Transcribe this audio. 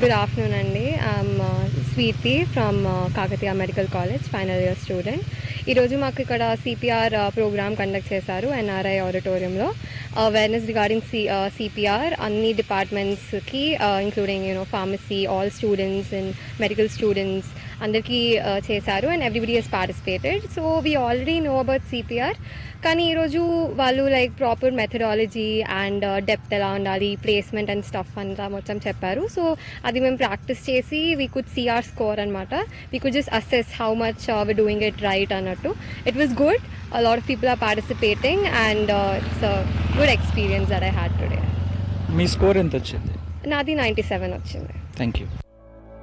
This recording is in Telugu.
గుడ్ ఆఫ్టర్నూన్ అండి I'm Swathi from Kakatiya medical college final year student ఈరోజు మాకు ఇక్కడ సిపిఆర్ ప్రోగ్రామ్ కండక్ట్ చేశారు ఎన్ఆర్ఐ ఆడిటోరియంలో అవేర్నెస్ రిగార్డింగ్ సి సిపిఆర్ అన్ని డిపార్ట్మెంట్స్కి including you know pharmacy all students and medical students అందరికీ uh, చేశారు and everybody has participated so we already know about CPR కానీ ఈరోజు వాళ్ళు like proper methodology and depth ఎలా ఉండాలి ప్లేస్మెంట్ అండ్ స్టఫ్ అంతా మొత్తం చెప్పారు సో అది మేము ప్రాక్టీస్ చేసి we could see our score అనమాట we could just assess how much we doing it right అన్నట్టు it was good a lot of people are participating and uh, it's a good experience that I had today. మీ స్కోర్ ఎంత వచ్చింది నాది నైంటీ సెవెన్ వచ్చింది థ్యాంక్ యూ